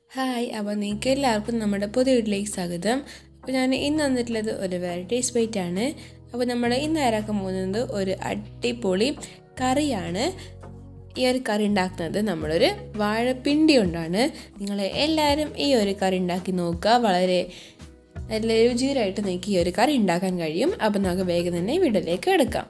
hi അപ്പോൾ നിങ്ങൾക്ക് എല്ലാവർക്കും നമ്മുടെ പുതിയ വീട്ടിലേക്ക് സ്വാഗതം അപ്പോൾ ഞാൻ ഇന്ന് വന്നിട്ടുള്ളത് ഒരു വെറൈറ്റീസ് ബൈറ്റ് ആണ് അപ്പോൾ നമ്മൾ ഇന്ന് തയ്യാറാക്കാൻ പോകുന്നത് ഒരു അടിപൊളി കറിയാണ് ഈ ഒരു കറി ഉണ്ടാക്കുന്നത് നമ്മളൊരു വാഴപ്പിണ്ടി കൊണ്ടാണ് നിങ്ങൾ എല്ലാവരും ഈ ഒരു കറി ഉണ്ടാക്കി നോക്കുക വളരെ നല്ല രുചികരമായിട്ട് നിങ്ങൾക്ക് ഈ ഒരു കറി ഉണ്ടാക്കാൻ കഴിയും അപ്പോൾ നമുക്ക് വേഗം തന്നെ വീട്ടിലേക്ക് എടുക്കാം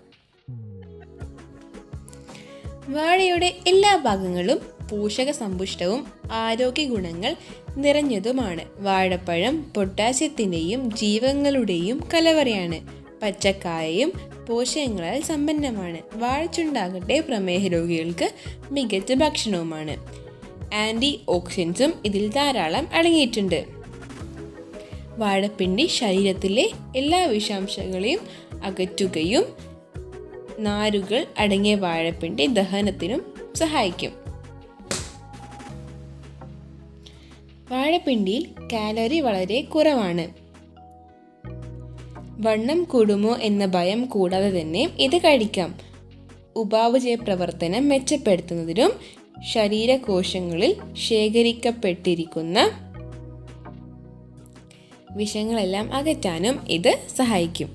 വാഴയുടെ എല്ലാ ഭാഗങ്ങളും പോഷക സമ്പുഷ്ടവും ആരോഗ്യ ഗുണങ്ങൾ നിറഞ്ഞതുമാണ് വാഴപ്പഴം പൊട്ടാസ്യത്തിൻ്റെയും ജീവങ്ങളുടെയും കലവറയാണ് പച്ചക്കായയും പോഷകങ്ങളാൽ സമ്പന്നമാണ് വാഴച്ചുണ്ടാകട്ടെ പ്രമേഹ രോഗികൾക്ക് മികച്ച ഭക്ഷണവുമാണ് ആൻറ്റി ഓക്സിഡൻസും ഇതിൽ ധാരാളം അടങ്ങിയിട്ടുണ്ട് വാഴപ്പിണ്ടി ശരീരത്തിലെ എല്ലാ വിഷാംശങ്ങളെയും അകറ്റുകയും നാരുകൾ അടങ്ങിയ വാഴപ്പിണ്ടി ദഹനത്തിനും സഹായിക്കും വാഴപ്പിണ്ടിയിൽ കാലറി വളരെ കുറവാണ് വണ്ണം കൂടുമോ എന്ന ഭയം കൂടാതെ തന്നെ ഇത് കഴിക്കാം ഉപാപചയ പ്രവർത്തനം മെച്ചപ്പെടുത്തുന്നതിനും ശരീരകോശങ്ങളിൽ ശേഖരിക്കപ്പെട്ടിരിക്കുന്ന വിഷങ്ങളെല്ലാം അകറ്റാനും ഇത് സഹായിക്കും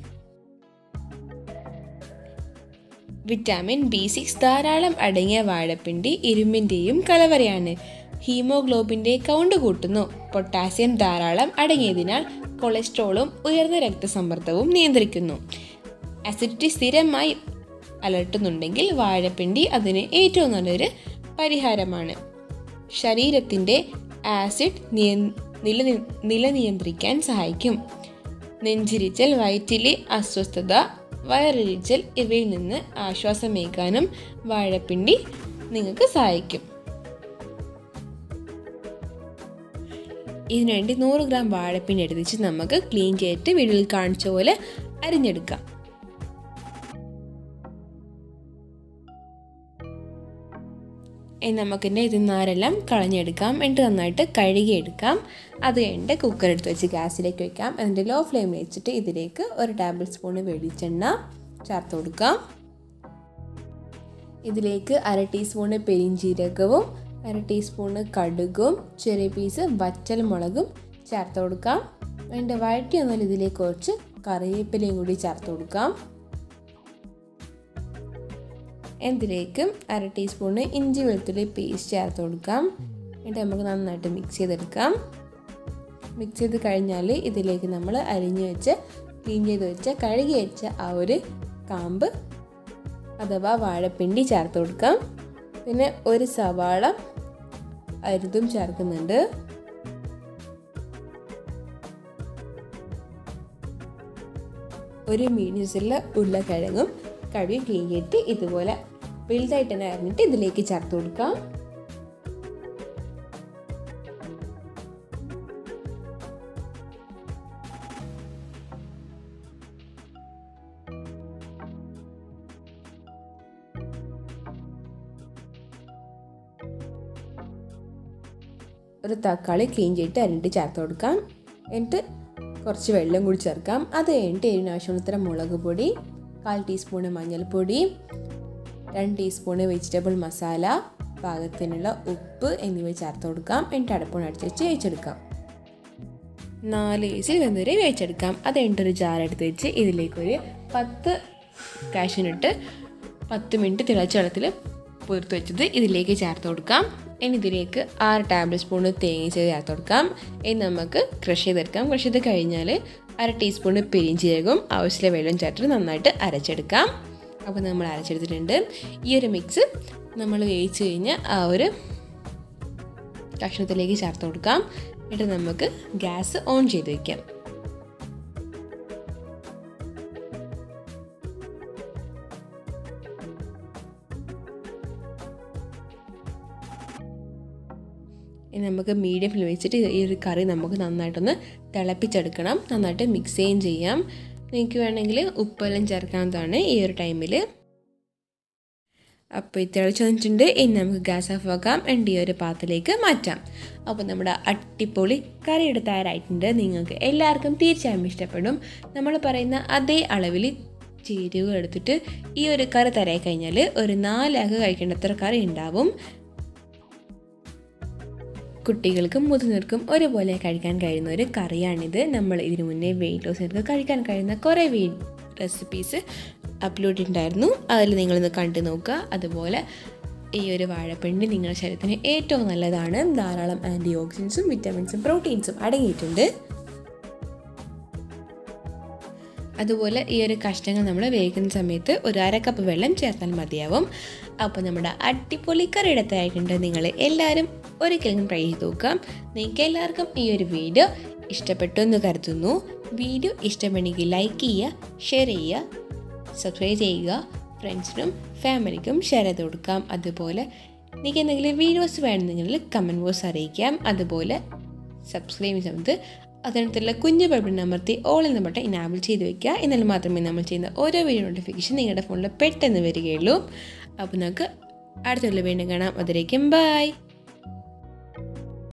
വിറ്റാമിൻ ബി സിക്സ് ധാരാളം അടങ്ങിയ വാഴപ്പിണ്ടി ഇരുമ്പിൻ്റെയും കലവറയാണ് ഹീമോഗ്ലോബിൻ്റെ കൗണ്ട് കൂട്ടുന്നു പൊട്ടാസ്യം ധാരാളം അടങ്ങിയതിനാൽ കൊളസ്ട്രോളും ഉയർന്ന രക്തസമ്മർദ്ദവും നിയന്ത്രിക്കുന്നു അസിഡിറ്റി സ്ഥിരമായി അലട്ടുന്നുണ്ടെങ്കിൽ വാഴപ്പിണ്ടി അതിന് ഏറ്റവും നല്ലൊരു പരിഹാരമാണ് ശരീരത്തിൻ്റെ ആസിഡ് നിയ നില നിലനിയന്ത്രിക്കാൻ സഹായിക്കും നെഞ്ചിരിച്ചൽ വയറ്റിലെ അസ്വസ്ഥത വയറിരിച്ചൽ ഇവയിൽ നിന്ന് ആശ്വാസമേകാനും വാഴപ്പിണ്ടി നിങ്ങൾക്ക് സഹായിക്കും ഇതിനുവേണ്ടി നൂറ് ഗ്രാം വാഴപ്പിണ്ടി എടുത്തിച്ച് നമുക്ക് ക്ലീൻ ചെയ്തിട്ട് വീഡിയോയിൽ കാണിച്ച പോലെ അരിഞ്ഞെടുക്കാം നമുക്കിൻ്റെ ഇതിൽ നാരെല്ലാം കളഞ്ഞെടുക്കാം എന്നിട്ട് നന്നായിട്ട് കഴുകിയെടുക്കാം അത് കഴിഞ്ഞിട്ട് കുക്കർ എടുത്ത് വെച്ച് ഗ്യാസിലേക്ക് വെക്കാം എന്നിട്ട് ലോ ഫ്ലെയിമിൽ വെച്ചിട്ട് ഇതിലേക്ക് ഒരു ടേബിൾ സ്പൂൺ വെളിച്ചെണ്ണ ചേർത്ത് കൊടുക്കാം ഇതിലേക്ക് അര ടീസ്പൂണ് പെരിഞ്ചീരകവും അര ടീസ്പൂണ് കടുകും ചെറിയ പീസ് വറ്റൽ മുളകും ചേർത്ത് കൊടുക്കാം അതിൻ്റെ വഴറ്റി വന്നാൽ ഇതിലേക്ക് കുറച്ച് കറിവേപ്പിലയും കൂടി ചേർത്ത് കൊടുക്കാം ഇതിലേക്ക് അര ടീസ്പൂണ് ഇഞ്ചി വെളുത്തുള്ളി പേസ്റ്റ് ചേർത്ത് കൊടുക്കാം എന്നിട്ട് നമുക്ക് നന്നായിട്ട് മിക്സ് ചെയ്തെടുക്കാം മിക്സ് ചെയ്ത് കഴിഞ്ഞാൽ ഇതിലേക്ക് നമ്മൾ അരിഞ്ഞ് വെച്ച് ക്ലീൻ ചെയ്ത് വെച്ച കഴുകി വെച്ച ആ ഒരു കാമ്പ് അഥവാ വാഴപ്പിണ്ടി ചേർത്ത് കൊടുക്കാം പിന്നെ ഒരു സവാള അരുതും ചേർക്കുന്നുണ്ട് ഒരു മീഡിയം സൈസിലുള്ള ഉരുളക്കിഴങ്ങും കഴുകി ക്ലീൻ ചെയ്തിട്ട് ഇതുപോലെ വലുതായിട്ട് തന്നെ അരിഞ്ഞിട്ട് ഇതിലേക്ക് ചേർത്ത് കൊടുക്കാം ഒരു തക്കാളി ക്ലീൻ ചെയ്തിട്ട് അരിഞ്ഞിട്ട് ചേർത്ത് കൊടുക്കാം എന്നിട്ട് കുറച്ച് വെള്ളം കൂടി ചേർക്കാം അത് കഴിഞ്ഞിട്ട് എരിവിന് ആവശ്യമുള്ളത്ര മുളക് പൊടി കാൽ ടീസ്പൂണ് മഞ്ഞൾപ്പൊടി രണ്ട് ടീസ്പൂണ് വെജിറ്റബിൾ മസാല പാകത്തിനുള്ള ഉപ്പ് എന്നിവ ചേർത്ത് കൊടുക്കാം എന്നിട്ട് അടപ്പൂണ് അടിച്ച് വെച്ച് വേവിച്ചെടുക്കാം നാല് കേസിൽ വെന്തവരെ വേവിച്ചെടുക്കാം അത് കഴിഞ്ഞിട്ടൊരു ജാറെടുത്ത് വെച്ച് ഇതിലേക്കൊരു പത്ത് കാഷ്യൂനിട്ട് പത്ത് മിനിറ്റ് തിളച്ച വെള്ളത്തിൽ പുറത്ത് വെച്ചത് ഇതിലേക്ക് ചേർത്ത് കൊടുക്കാം ഇനി ഇതിലേക്ക് ആറ് ടേബിൾ സ്പൂണ് തേങ്ങ ചെയ്ത് ചേർത്ത് കൊടുക്കാം ഇനി നമുക്ക് ക്രഷ് ചെയ്തെടുക്കാം ക്രഷ് ചെയ്ത് കഴിഞ്ഞാൽ അര ടീസ്പൂണ് പെരിഞ്ചീരകവും ആവശ്യമുള്ള വെള്ളം ചേർത്തിട്ട് നന്നായിട്ട് അരച്ചെടുക്കാം അപ്പോൾ നമ്മൾ അരച്ചെടുത്തിട്ടുണ്ട് ഈ ഒരു മിക്സ് നമ്മൾ വേവിച്ച് കഴിഞ്ഞ് ആ ഒരു കഷ്ണത്തിലേക്ക് ചേർത്ത് കൊടുക്കാം എന്നിട്ട് നമുക്ക് ഗ്യാസ് ഓൺ ചെയ്ത് വയ്ക്കാം നമുക്ക് മീഡിയം ഫ്ലെയിം വെച്ചിട്ട് ഈ ഒരു കറി നമുക്ക് നന്നായിട്ടൊന്ന് തിളപ്പിച്ചെടുക്കണം നന്നായിട്ട് മിക്സ് ചെയ്യുകയും ചെയ്യാം നിങ്ങൾക്ക് വേണമെങ്കിൽ ഉപ്പെല്ലാം ചേർക്കാവുന്നതാണ് ഈ ഒരു ടൈമിൽ അപ്പോൾ ഇത് തിളച്ച് വന്നിട്ടുണ്ട് ഇനി നമുക്ക് ഗ്യാസ് ഓഫ് ആക്കാം എൻ്റെ ഈ ഒരു പാത്രത്തിലേക്ക് മാറ്റാം അപ്പോൾ നമ്മുടെ അട്ടിപ്പൊളി കറിയുടെ തയ്യാറായിട്ടുണ്ട് നിങ്ങൾക്ക് എല്ലാവർക്കും തീർച്ചയായും ഇഷ്ടപ്പെടും നമ്മൾ പറയുന്ന അതേ അളവിൽ ചേരുവ എടുത്തിട്ട് ഈ ഒരു കറി തരായി കഴിഞ്ഞാൽ ഒരു നാലാൾക്ക് കഴിക്കേണ്ടത്ര കറി ഉണ്ടാവും കുട്ടികൾക്കും മുതിർന്നവർക്കും ഒരുപോലെ കഴിക്കാൻ കഴിയുന്ന ഒരു കറിയാണിത് നമ്മൾ ഇതിനു മുന്നേ വെയിറ്റ് ലോസിനർക്ക് കഴിക്കാൻ കഴിയുന്ന കുറേ വീ റെസിപ്പീസ് അപ്ലോഡ് ഉണ്ടായിരുന്നു അതിൽ നിങ്ങളിന്ന് കണ്ടു നോക്കുക അതുപോലെ ഈ ഒരു വാഴപ്പിണ്ടി നിങ്ങളുടെ ശരീരത്തിന് ഏറ്റവും നല്ലതാണ് ധാരാളം ആൻറ്റി ഓക്സിഡൻസും വിറ്റാമിൻസും പ്രോട്ടീൻസും അടങ്ങിയിട്ടുണ്ട് അതുപോലെ ഈ ഒരു കഷ്ണങ്ങൾ നമ്മൾ വേവിക്കുന്ന സമയത്ത് ഒരു അര കപ്പ് വെള്ളം ചേർത്താൽ മതിയാവും അപ്പോൾ നമ്മുടെ അടിപൊളി കറിയുടെ തയ്യായിട്ടുണ്ട് നിങ്ങൾ എല്ലാവരും ഒരിക്കലും ട്രൈ ചെയ്ത് നോക്കാം നിങ്ങൾക്ക് എല്ലാവർക്കും ഈ ഒരു വീഡിയോ ഇഷ്ടപ്പെട്ടു എന്ന് കരുതുന്നു വീഡിയോ ഇഷ്ടപ്പെടുമെങ്കിൽ ലൈക്ക് ചെയ്യുക ഷെയർ ചെയ്യുക സബ്സ്ക്രൈബ് ചെയ്യുക ഫ്രണ്ട്സിനും ഫാമിലിക്കും ഷെയർ ചെയ്ത് കൊടുക്കാം അതുപോലെ നിങ്ങൾക്ക് എന്തെങ്കിലും വീഡിയോസ് വേണമെന്നെങ്കിൽ കമൻറ്റ് ബോക്സ് അറിയിക്കാം അതുപോലെ സബ്സ്ക്രൈബ് സമയത്ത് അതിനകത്തുള്ള കുഞ്ഞു ബട്ടൺ അമർത്തി ഓൾ എന്ന ബട്ടൺ ഇനാബിൾ ചെയ്ത് വെക്കുക എന്നാൽ മാത്രമേ നമ്മൾ ചെയ്യുന്ന ഓരോ വീഡിയോ നോട്ടിഫിക്കേഷൻ നിങ്ങളുടെ ഫോണിൽ പെട്ടെന്ന് വരികയുള്ളൂ അപ്പോൾ നമുക്ക് അടുത്തുള്ള വീണ്ടും കാണാം അതിലേക്കും ബൈ